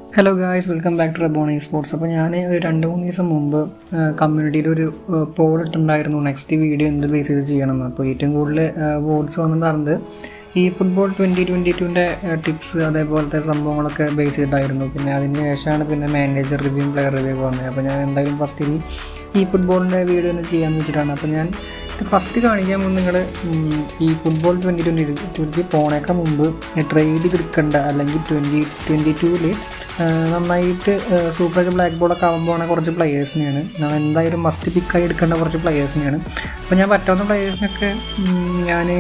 hello guys welcome back to Rabona sports അപ്പോൾ ഞാൻ ഒരു രണ്ട് മൂന്ന് ദിവസം മുമ്പ് കമ്മ്യൂണിറ്റിയിൽ ഒരു പോൾ ഇട്ടുണ്ടായിരുന്നു നെക്സ്റ്റ് വീഡിയോ എന്ത് ബേസ് ചെയ്ത് ചെയ്യണമെന്ന് അപ്പോൾ ഏറ്റവും കൂടുതൽ വോട്ട്സ് വന്നിട്ടുണ്ടായിരുന്നത് ഈ ഫുട്ബോൾ ട്വൻറ്റി ട്വൻറ്റി ടുവിൻ്റെ ടിപ്സ് അതേപോലത്തെ സംഭവങ്ങളൊക്കെ ബേസ് ചെയ്തിട്ടായിരുന്നു പിന്നെ അതിന് ശേഷമാണ് പിന്നെ മാനേജർ റിവ്യൂ പ്ലെയർ റിവ്യൂ വന്നത് അപ്പോൾ ഞാൻ എന്തായാലും ഫസ്റ്റ് ഇനി ഈ ഫുട്ബോളിൻ്റെ വീഡിയോ ഒന്ന് ചെയ്യാമെന്ന് വെച്ചിട്ടാണ് അപ്പോൾ ഞാൻ ഫസ്റ്റ് കാണിക്കാൻ മുമ്പ് നിങ്ങൾ ഈ ഫുട്ബോൾ ട്വൻറ്റി ട്വൻറ്റി ട്വൻറ്റി പോണേക്കാൾ മുമ്പ് ട്രേഡ് ചെയ്തെടുക്കേണ്ട അല്ലെങ്കിൽ ട്വൻറ്റി ട്വൻറ്റി ടൂവിൽ നന്നായിട്ട് സൂപ്പർ ബ്ലാക്ക് ബോളൊക്കെ ആകുമ്പോൾ കുറച്ച് പ്ലെയേഴ്സിനെയാണ് ഞാൻ എന്തായാലും മസ്റ്റ് പിക്കായി എടുക്കേണ്ട കുറച്ച് പ്ലെയേഴ്സിനെയാണ് അപ്പോൾ ഞാൻ പറ്റാവുന്ന പ്ലെയേഴ്സിനൊക്കെ ഞാൻ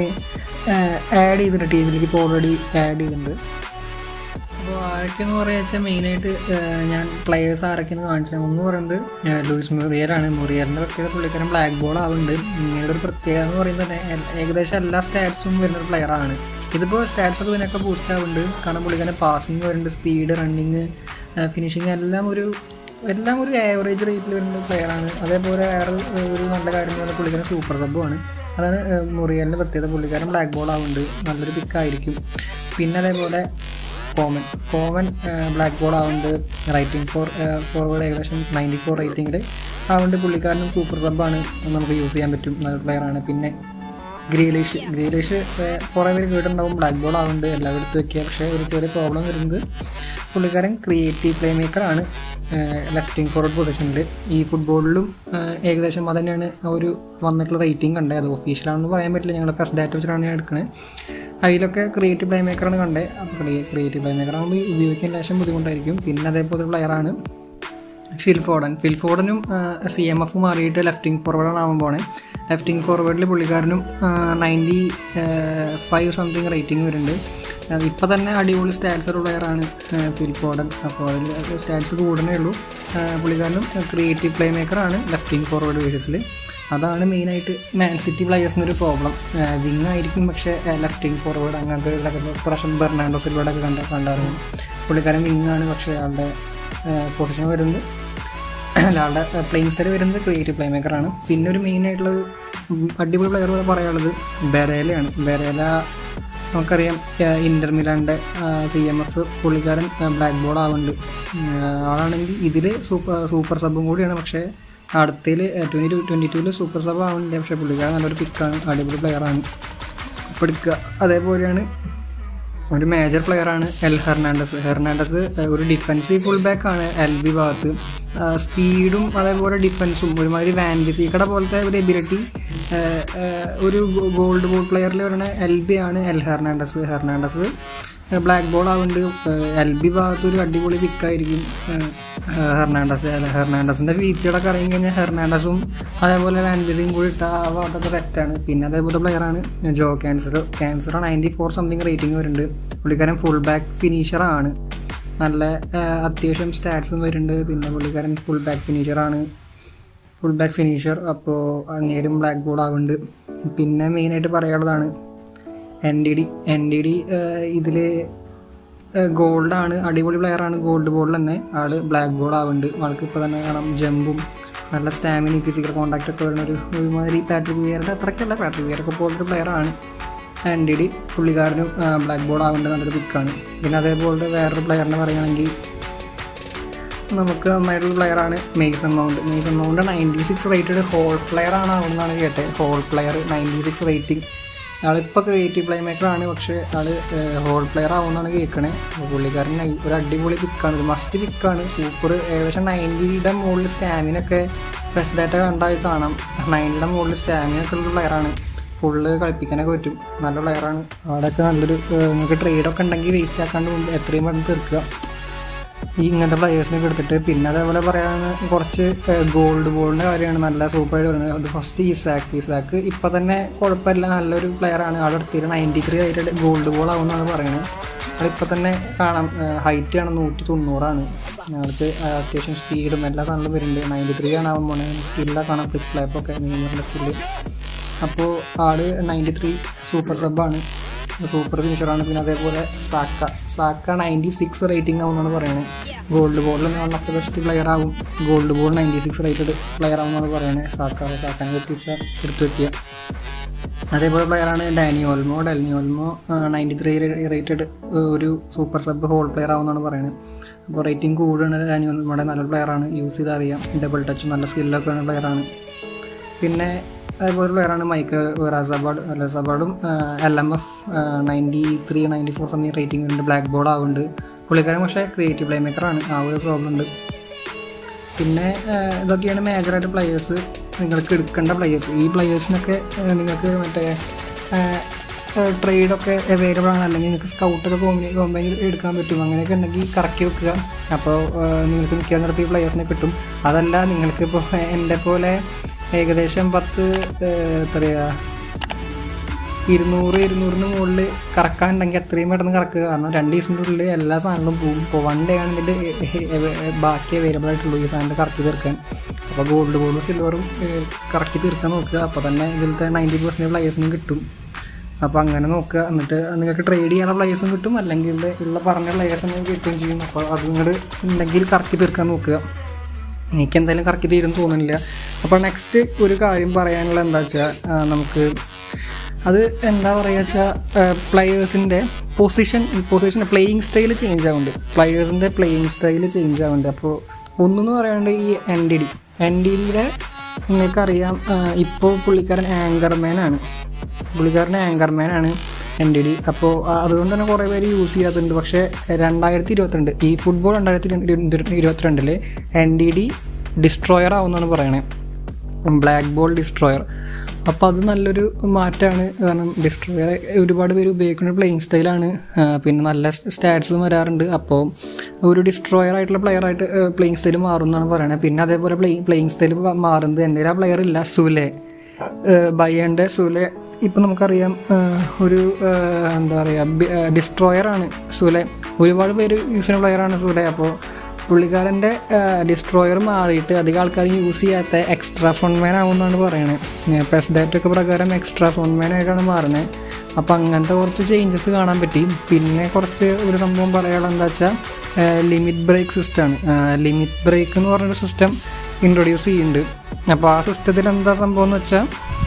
ആഡ് ചെയ്തിട്ടുണ്ട് ടീമിലേക്ക് ഇപ്പോൾ ഓൾറെഡി ആഡ് ചെയ്തിട്ടുണ്ട് അപ്പോൾ ആരൊക്കെയെന്ന് പറയുക വെച്ചാൽ മെയിനായിട്ട് ഞാൻ പ്ലെയേഴ്സ് ആരൊക്കെയെന്ന് കാണിച്ചാൽ ഒന്ന് പറയുന്നത് ലൂയിസ് മുറിയലാണ് മുറിയറിൻ്റെ പ്രത്യേകത പുള്ളിക്കാരൻ ബ്ലാക്ക് ബോൾ ആവുന്നുണ്ട് ഇങ്ങനെയുള്ള ഒരു പ്രത്യേകത എന്ന് പറയുന്നത് ഏകദേശം എല്ലാ സ്റ്റാറ്റ്സും വരുന്ന ഒരു പ്ലെയറാണ് ഇതിപ്പോൾ സ്റ്റാറ്റ്സ് ഒക്കെ ഇതിനൊക്കെ ബൂസ്റ്റ് ആവുന്നുണ്ട് കാരണം പുള്ളിക്കാരൻ പാസിങ് വരുന്നുണ്ട് സ്പീഡ് റണ്ണിങ് ഫിനിഷിങ് എല്ലാം ഒരു എല്ലാം ഒരു ആവറേജ് റേറ്റിൽ വരുന്ന പ്ലെയറാണ് അതേപോലെ വേറെ ഒരു നല്ല കാര്യം എന്ന് പറഞ്ഞാൽ പുള്ളിക്കാരൻ സൂപ്പർ സബ്ബുമാണ് അതാണ് മുറിയലിൻ്റെ പ്രത്യേകത പുള്ളിക്കാരൻ ബ്ലാക്ക് ബോൾ ആവുന്നുണ്ട് നല്ലൊരു പിക്കായിരിക്കും പിന്നെ അതേപോലെ കോമൻ കോമൻ ബ്ലാക്ക് ബോൾ ആവുന്നുണ്ട് റൈറ്റിംഗ് ഫോർ ഫോർവേഡ് ഏകദേശം നയൻറ്റി ഫോർ റേറ്റിംഗിൽ ആവുന്നുണ്ട് പുള്ളിക്കാരനും സൂപ്പർ സബ്ബാണ് നമുക്ക് യൂസ് ചെയ്യാൻ പറ്റും നല്ല പ്ലെയറാണ് പിന്നെ ഗ്രീലിഷ് ഗ്രീലിഷ് കുറേ പേര് കേട്ടിട്ടുണ്ടാവും ബ്ലാക്ക് ബോൾ ആവുന്നുണ്ട് എല്ലാവരും എടുത്ത് വെക്കുക പക്ഷേ ഒരു ചെറിയ പ്രോബ്ലം വരുന്നത് പുള്ളിക്കാരൻ ക്രിയേറ്റീവ് പ്ലേ മേക്കറാണ് ലെഫ്റ്റിംഗ് ഫോർവേഡ് പൊസിഷനിൽ ഈ ഫുട്ബോളിലും ഏകദേശം അത് തന്നെയാണ് ഒരു വന്നിട്ടുള്ള റേറ്റിംഗ് കണ്ടത് അത് ഒഫീഷ്യലാണെന്ന് പറയാൻ പറ്റില്ല ഞങ്ങൾ പ്രസ് ഡാറ്റ വെച്ചിട്ടാണ് ഞാൻ എടുക്കുന്നത് അതിലൊക്കെ ക്രിയേറ്റീവ് പ്ലേ മേക്കറാണ് കണ്ടത് അപ്പോൾ ക്രിയേറ്റീവ് പ്ലേ മേക്കർ ആകുമ്പോൾ ഉപയോഗിക്കാൻ ലേശം ബുദ്ധിമുട്ടായിരിക്കും പിന്നെ അതേപോലെ പ്ലെയറാണ് ഫിൽ ഫോർഡൻ ഫിൽ ഫോർഡനും സി എം എഫ് മാറിയിട്ട് ലെഫ്റ്റിംഗ് ഫോർവേഡാണ് ആവാൻ പോണേ ലെഫ്റ്റിംഗ് ഫോർവേഡിൽ പുള്ളിക്കാരനും നയൻറ്റി ഫൈവ് സംതിങ് റേറ്റിംഗ് വരുന്നുണ്ട് ഇപ്പോൾ തന്നെ അടിപൊളി സ്റ്റാറ്റ്സ് ഉള്ള പ്ലെയറാണ് ഫിൽ ഫോർഡൻ അപ്പോൾ അതിൽ സ്റ്റാറ്റ്സ് കൂടുന്നേ ഉള്ളൂ പുള്ളിക്കാരനും ക്രിയേറ്റീവ് പ്ലേ മേക്കറാണ് ലെഫ്റ്റിംഗ് ഫോർവേഡ് ബേസിൽ അതാണ് മെയിനായിട്ട് മാൻ സിറ്റി പ്ലേയേഴ്സിനൊരു പ്രോബ്ലം വിങ് ആയിരിക്കും പക്ഷേ ലെഫ്റ്റിംഗ് ഫോർവേഡ് അങ്ങനത്തെ പ്രാവശ്യം ബെർണാണ്ടോ സിൽവോടൊക്കെ കണ്ട കണ്ടായിരുന്നു പുള്ളിക്കാരൻ വിങ് ആണ് പക്ഷേ ആളുടെ പൊസിഷൻ വരുന്നത് അയാളുടെ പ്ലേയിങ് സ്റ്റൈൽ വരുന്നത് ക്രിയേറ്റീവ് പ്ലേ മേക്കറാണ് പിന്നെ ഒരു മെയിനായിട്ടുള്ള അടിപൊളി പ്ലെയർ പറയാനുള്ളത് ബെരേലയാണ് ബെരേല നമുക്കറിയാം ഇൻ്റർ മിലാൻ്റെ സി എം എഫ് പുള്ളിക്കാരൻ ബ്ലാക്ക് ബോൾ ആവുന്നുണ്ട് ആളാണെങ്കിൽ ഇതിൽ സൂപ്പർ സൂപ്പർ സബും കൂടിയാണ് പക്ഷേ അടുത്തതിൽ ട്വൻറ്റി ടു ട്വൻറ്റി ടുവിൽ സൂപ്പർ സബ് ആവുന്നുണ്ട് പക്ഷേ പുള്ളിക്കാരൻ നല്ലൊരു പിക്കാണ് അടിപൊളി പ്ലെയറാണ് ഇപ്പോൾ എടുക്കുക അതേപോലെയാണ് ഒരു മേജർ പ്ലെയറാണ് എൽ ഹെർണാണ്ടസ് ഹെർണാണ്ടസ് ഒരു ഡിഫൻസീവ് ഫുൾ ബാക്ക് ആണ് എൽ ബി ഭാഗത്ത് സ്പീഡും അതേപോലെ ഡിഫൻസും ഒരുമാതിരി വാൻബിസീക്കട പോലത്തെ ഒരു എബിലിറ്റി ഒരു ഗോൾഡ് ബോൾ പ്ലെയറിൽ വരുന്ന എൽ ബി ആണ് L Hernandez Hernandez black ball ആവുന്നുണ്ട് എൽ ബി ഭാഗത്ത് ഒരു അടിപൊളി പിക്കായിരിക്കും ഹെർണാണ്ടസ് ഹെർണാണ്ടസിൻ്റെ ഫീച്ചറൊക്കെ അറിയാൻ കഴിഞ്ഞാൽ ഹെർണാണ്ടസും അതേപോലെ വാൻബിസിയും കൂടി ഇട്ട ആ ഭാഗത്തൊക്കെ തെറ്റാണ് പിന്നെ അതേപോലെ പ്ലെയറാണ് Joao Cancelo Cancelo ninety four something rating വരുന്നുണ്ട് പുള്ളിക്കാരൻ ഫുൾ ബാക്ക് ഫിനിഷറാണ് നല്ല അത്യാവശ്യം സ്റ്റാറ്റ്സും വരുന്നുണ്ട് പിന്നെ പുള്ളിക്കാരൻ ഫുൾ ബാക്ക് ഫിനിഷറാണ് ഫുൾ ബാക്ക് ഫിനിഷർ അപ്പോൾ അങ്ങേരും ബ്ലാക്ക് ബോൾ ആവുന്നുണ്ട് പിന്നെ മെയിനായിട്ട് പറയാനുള്ളതാണ് N D D N D D ഇതിൽ ഗോൾഡാണ് അടിപൊളി പ്ലെയറാണ് ഗോൾഡ് ബോളിൽ തന്നെ ആൾ ബ്ലാക്ക് ബോൾ ആവുന്നുണ്ട് ആൾക്ക് ഇപ്പോൾ തന്നെ കാണാം ജമ്പും നല്ല സ്റ്റാമിനയും ഫിസിക്കൽ കോൺടാക്റ്റ് ഒക്കെ വരുന്ന ഒരു ഒരുമാതിരി പാട്രിക് വിയറിൻ്റെ അത്രയ്ക്കല്ല പാട്രിക് വിയറൊക്കെ പോലൊരു പ്ലെയറാണ് എൻ ഡി ഡി പുള്ളിക്കാരനും ബ്ലാക്ക് ബോൾ ആവേണ്ടത് നല്ലൊരു പിക്കാണ് പിന്നെ അതേപോലെ വേറൊരു പ്ലെയറിനെ പറയുകയാണെങ്കിൽ നമുക്ക് നന്നായിട്ടൊരു പ്ലെയറാണ് Mason Mount Mason Mount ninety six rated whole player ആണ് ആവുന്നതാണ് കേട്ടത് whole player ninety six rating ആളിപ്പോൾ ക്രിയേറ്റീവ് പ്ലേ മേക്കറാണ് പക്ഷേ ആൾ ഹോൾ പ്ലെയർ ആവുമെന്നാണ് കേൾക്കണേ പുള്ളിക്കാരൻ ഒരു അടിപൊളി പിക്കാണ് ഒരു മസ്റ്റ് പിക്കാണ് സൂപ്പർ ഏകദേശം നയൻറ്റിയുടെ മുകളിൽ സ്റ്റാമിനൊക്കെ ബെസ്റ്റ് ഡാറ്റ കണ്ടായി കാണാം നയൻറ്റിയുടെ മുകളിൽ സ്റ്റാമിനൊക്കെ ഉള്ള പ്ലെയറാണ് ഫുള്ള് കളിപ്പിക്കാനൊക്കെ പറ്റും നല്ല പ്ലെയറാണ് അവിടെയൊക്കെ നല്ലൊരു നിങ്ങൾക്ക് ട്രേഡൊക്കെ ഉണ്ടെങ്കിൽ വേസ്റ്റ് ആക്കാണ്ട് മുമ്പ് എത്രയും പെട്ടെന്ന് തീർക്കുക ഈ ഇങ്ങനത്തെ പ്ലെയേഴ്സിനൊക്കെ എടുത്തിട്ട് പിന്നെ അതേപോലെ പറയാൻ കുറച്ച് ഗോൾഡ് ബോളിൻ്റെ കാര്യമാണ് നല്ല സൂപ്പറായിട്ട് പറയുന്നത് അത് ഫസ്റ്റ് ഈസാക്ക് ഈസാക്ക് ഇപ്പം തന്നെ കുഴപ്പമില്ല നല്ലൊരു പ്ലെയറാണ് ആൾ എടുത്തിട്ട് നയൻറ്റി ത്രീ ആയിട്ട് ഗോൾഡ് ബോൾ ആവുമെന്നാണ് പറയുന്നത് അതിപ്പോൾ തന്നെ കാണാം ഹൈറ്റ് ആണ് നൂറ്റി തൊണ്ണൂറാണ് ഞങ്ങൾക്ക് അത്യാവശ്യം സ്പീഡും എല്ലാ സാധനങ്ങളും വരുന്നുണ്ട് നയൻറ്റി ത്രീ ആണ് ആവാൻ പോകുന്നത് സ്കില്ലൊക്കെ കാണാം ഫ്ലിപ്പ് ഫ്ലാപ്പൊക്കെ നെയ്മറിൻ്റെ സ്കില്ല് അപ്പോൾ ആൾ നയൻറ്റി ത്രീ സൂപ്പർ സബ്ബാണ് സൂപ്പർ ഫിനിഷറാണ് പിന്നെ അതേപോലെ Saka Saka ninety six rating ആവുമെന്നാണ് പറയുന്നത് ഗോൾഡ് ബോളിൽ one of the best player ആവും gold ball ninety six rated player ആവുമെന്നാണ് പറയുന്നത് സാക്ക സാക്കാനെ എത്തിച്ച എടുത്തു വെക്കുക അതേപോലെ പ്ലെയറാണ് Dani Olmo Dani Olmo ninety three rated ഒരു സൂപ്പർ സബ് ഹോൾ പ്ലെയർ ആവുമെന്നാണ് പറയുന്നത് അപ്പോൾ റേറ്റിംഗ് കൂടുകയാണ് ഡാനി ഓൽമോയുടെ നല്ലൊരു പ്ലെയറാണ് യൂസ് ചെയ്ത് അറിയാം ഡബിൾ ടച്ച് നല്ല സ്കില്ലൊക്കെ ഉള്ള പ്ലെയറാണ് പിന്നെ അതേപോലെ പ്ലെയറാണ് മൈക്ക് റസബാഡ് റസബാഡും L M F ninety three ninety four സമയം റേറ്റിംഗ് ഉണ്ട് ബ്ലാക്ക് ബോൾ ആവുന്നുണ്ട് പുള്ളിക്കാരൻ പക്ഷേ ക്രിയേറ്റീവ് പ്ലേ മേക്കറാണ് ആ ഒരു പ്രോബ്ലം ഉണ്ട് പിന്നെ ഏഹ്, ഇതൊക്കെയാണ് മേജറായിട്ട് പ്ലെയേഴ്സ് നിങ്ങൾക്ക് എടുക്കേണ്ട പ്ലെയേഴ്സ് ഈ പ്ലെയേഴ്സിനൊക്കെ ഏഹ്, നിങ്ങൾക്ക് മറ്റേ ട്രേഡൊക്കെ അവൈലബിൾ ആണ് അല്ലെങ്കിൽ നിങ്ങൾക്ക് സ്കൗട്ടൊക്കെ പോകുമ്പോൾ എടുക്കാൻ പറ്റും അങ്ങനെയൊക്കെ ഉണ്ടെങ്കിൽ കറക്കി വെക്കുക അപ്പോൾ ഏഹ്, നിങ്ങൾക്ക് നിൽക്കാൻ നിർത്തി പ്ലെയേഴ്സിനെ കിട്ടും അതല്ല നിങ്ങൾക്കിപ്പോൾ എൻ്റെ പോലെ ഏകദേശം പത്ത് ഏഹ്, എത്ര പറയുക ഇരുന്നൂറ് ഇരുന്നൂറിന് മുകളിൽ കറക്കാനുണ്ടെങ്കിൽ അത്രയും പെട്ടെന്ന് കറക്കുക കാരണം രണ്ട് ദിവസത്തിൻ്റെ ഉള്ളിൽ എല്ലാ സാധനങ്ങളും പോകും ഇപ്പോൾ വൺ ഡേ ആണ് ഇതിൻ്റെ ബാക്കി അവൈലബിൾ ആയിട്ടുള്ളൂ ഈ സാധനം കറക്കി തീർക്കാൻ അപ്പോൾ ഗോൾഡ് ഗോൾഡും സിൽവറും കറക്കി തീർക്കാൻ നോക്കുക അപ്പോൾ തന്നെ ഇതിലത്തെ നയൻറ്റി പെർസെൻറ്റ് പ്ലേയേഴ്സിനും കിട്ടും അപ്പോൾ അങ്ങനെ നോക്കുക എന്നിട്ട് നിങ്ങൾക്ക് ട്രേഡ് ചെയ്യാനുള്ള പ്ലേയേഴ്സും കിട്ടും അല്ലെങ്കിൽ ഇതിൽ ഉള്ള പറഞ്ഞ പ്ലേയേഴ്സിനെ കിട്ടുകയും ചെയ്യും അപ്പോൾ അത് നിങ്ങൾ ഉണ്ടെങ്കിൽ കറക്കി തീർക്കാൻ നോക്കുക എനിക്ക് എന്തായാലും കറക്കി തീരും തോന്നുന്നില്ല അപ്പോൾ നെക്സ്റ്റ് ഒരു കാര്യം പറയാനുള്ള എന്താ വെച്ചാൽ നമുക്ക് അത് എന്താ പറയുക വെച്ചാൽ പ്ലെയേഴ്സിൻ്റെ position position playing style change ആവുന്നുണ്ട് പ്ലെയേഴ്സിൻ്റെ പ്ലേയിങ് സ്റ്റൈൽ ചേഞ്ച് ആവുന്നുണ്ട് അപ്പോൾ ഒന്നെന്ന് പറയാണ്ട് ഈ N D D N D ഡിയുടെ നിങ്ങൾക്കറിയാം ഇപ്പോൾ പുള്ളിക്കാരൻ ആങ്കർമാനാണ് പുള്ളിക്കാരൻ ആങ്കർമാനാണ് എൻ ഡി ഡി അപ്പോൾ അതുകൊണ്ട് തന്നെ കുറേ പേര് യൂസ് ചെയ്യാത്തുണ്ട് പക്ഷേ രണ്ടായിരത്തി ഇരുപത്തിരണ്ട് ഈ ഫുട്ബോൾ രണ്ടായിരത്തി ഇരുപത്തിരണ്ടിൽ എൻ ഡി ഡി ഡിസ്ട്രോയർ ആവുമെന്നാണ് പറയണേ ബ്ലാക്ക് ബോൾ ഡിസ്ട്രോയർ അപ്പോൾ അത് നല്ലൊരു മാറ്റമാണ് കാരണം ഡിസ്ട്രോയർ ഒരുപാട് പേര് ഉപയോഗിക്കുന്ന പ്ലേയിങ് സ്റ്റൈലാണ് പിന്നെ നല്ല സ്റ്റാറ്റ്സും വരാറുണ്ട് അപ്പോൾ ഒരു ഡിസ്ട്രോയർ ആയിട്ടുള്ള പ്ലെയർ ആയിട്ട് പ്ലേയിങ് സ്റ്റൈൽ മാറും എന്നാണ് പറയുന്നത് പിന്നെ അതേപോലെ പ്ലേ പ്ലേയിങ് സ്റ്റൈൽ മാറുന്നത് എൻ്റെ ആ പ്ലെയർ ഇല്ല സുലെ ബയ്യൻ്റെ സുലെ ഇപ്പം നമുക്കറിയാം ഏഹ്, ഒരു ഏഹ്, എന്താ പറയുക ഡിസ്ട്രോയറാണ് സുലെ ഒരുപാട് പേര് യൂസ് ചെയ്യുന്ന പ്ലെയറാണ് സുലെ അപ്പോൾ പുള്ളിക്കാരൻ്റെ ഡിസ്ട്രോയർ മാറിയിട്ട് അധികം ആൾക്കാർ യൂസ് ചെയ്യാത്ത എക്സ്ട്രാ ഫോൺമാൻ ആവുമെന്നാണ് പറയണത് പെസ് ഡേറ്റൊക്കെ പ്രകാരം എക്സ്ട്രാ ഫോൺമാൻ ആയിട്ടാണ് മാറുന്നത് അപ്പോൾ അങ്ങനത്തെ കുറച്ച് ചേഞ്ചസ് കാണാൻ പറ്റി പിന്നെ കുറച്ച് ഒരു സംഭവം പറയാനുള്ളത് എന്താ വെച്ചാൽ ലിമിറ്റ് ബ്രേക്ക് സിസ്റ്റമാണ് ലിമിറ്റ് ബ്രേക്ക് എന്ന് പറഞ്ഞൊരു സിസ്റ്റം ഇൻട്രൊഡ്യൂസ് ചെയ്യുന്നുണ്ട് അപ്പോൾ ആ സിസ്റ്റത്തിൽ എന്താ സംഭവം എന്ന് വെച്ചാൽ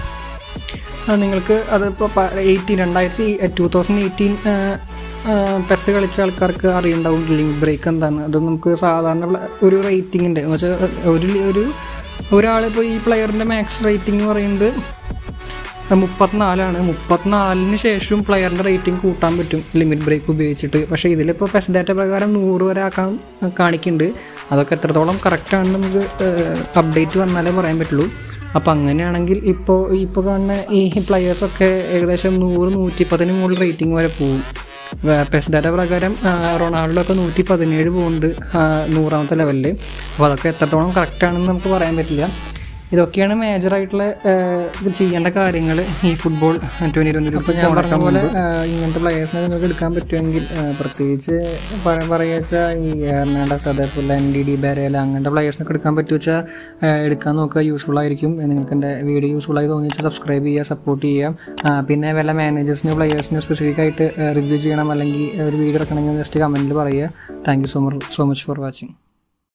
ആ, നിങ്ങൾക്ക് അതിപ്പോൾ എയ്റ്റീൻ രണ്ടായിരത്തി ടൂ തൗസൻഡ് എയ്റ്റീൻ പെസ് കളിച്ച ആൾക്കാർക്ക് അറിയുണ്ടാവും ലിങ്ക് ബ്രേക്ക് എന്താണ് അത് നമുക്ക് സാധാരണ പ്ല- ഒരു റേറ്റിങ്ങിൻ്റെ എന്ന് വെച്ചാൽ ഒരു ലി- ഒരു ഒരാളിപ്പോൾ ഈ പ്ലെയറിൻ്റെ മാക്സ് റേറ്റിംഗ് എന്ന് പറയുന്നത് മുപ്പത്തിനാലാണ് മുപ്പത്തിനാലിന് ശേഷം പ്ലെയറിൻ്റെ റേറ്റിംഗ് കൂട്ടാൻ പറ്റും ലിമിറ്റ് ബ്രേക്ക് ഉപയോഗിച്ചിട്ട് പക്ഷേ ഇതിലിപ്പോൾ പെസ് ഡാറ്റ പ്രകാരം നൂറ് വരെ ആക്കാൻ കാണിക്കുന്നുണ്ട് അതൊക്കെ എത്രത്തോളം കറക്റ്റാണെന്ന് നമുക്ക് അപ്ഡേറ്റ് വന്നാലേ പറയാൻ പറ്റുള്ളൂ അപ്പോൾ അങ്ങനെയാണെങ്കിൽ ഇപ്പോൾ ഇപ്പോൾ കാണുന്ന ഈ പ്ലെയേഴ്സൊക്കെ ഏകദേശം നൂറ് നൂറ്റി പതിന് മുകളിൽ റേറ്റിംഗ് വരെ പോകും പെസ് ഡാറ്റ പ്രകാരം ആ, റൊണാൾഡോ ഒക്കെ നൂറ്റി പതിനേഴ് പോകുന്നുണ്ട് ആ, നൂറാമത്തെ ലെവലിൽ അപ്പോൾ അതൊക്കെ എത്രത്തോളം കറക്റ്റാണെന്ന് നമുക്ക് പറയാൻ പറ്റില്ല ഇതൊക്കെയാണ് മേജറായിട്ടുള്ള ഇത് ചെയ്യേണ്ട കാര്യങ്ങൾ ഈ ഫുട്ബോൾ ട്വൻറ്റി ട്വൻറ്റി അപ്പോൾ ഞാൻ പറഞ്ഞ പോലെ ആ, ഇങ്ങനത്തെ പ്ലെയേഴ്സിനെ നിങ്ങൾക്ക് എടുക്കാൻ പറ്റുമെങ്കിൽ ആ, പ്രത്യേകിച്ച് പറയുക വെച്ചാൽ ഈ എർണാഡസ് അതേപോലെ എൻ ഡി ഡി ബരേല അങ്ങനത്തെ പ്ലെയേഴ്സിനൊക്കെ എടുക്കാൻ പറ്റുക വെച്ചാൽ എടുക്കാൻ നോക്കുക യൂസ്ഫുൾ ആയിരിക്കും നിങ്ങൾക്ക് എൻ്റെ വീഡിയോ യൂസ്ഫുൾ ആയി തോന്നിച്ചാൽ സബ്സ്ക്രൈബ് ചെയ്യുക സപ്പോർട്ട് ചെയ്യുക ആ, പിന്നെ വല്ല മാനേജേഴ്സിന് പ്ലെയേഴ്സിന് സ്പെസിഫിക് ആയിട്ട് റിവ്യൂ ചെയ്യണം അല്ലെങ്കിൽ ഒരു വീഡിയോ ഇറക്കണമെങ്കിൽ ജസ്റ്റ് കമൻറ്റിൽ പറയുക thank you so much so much for watching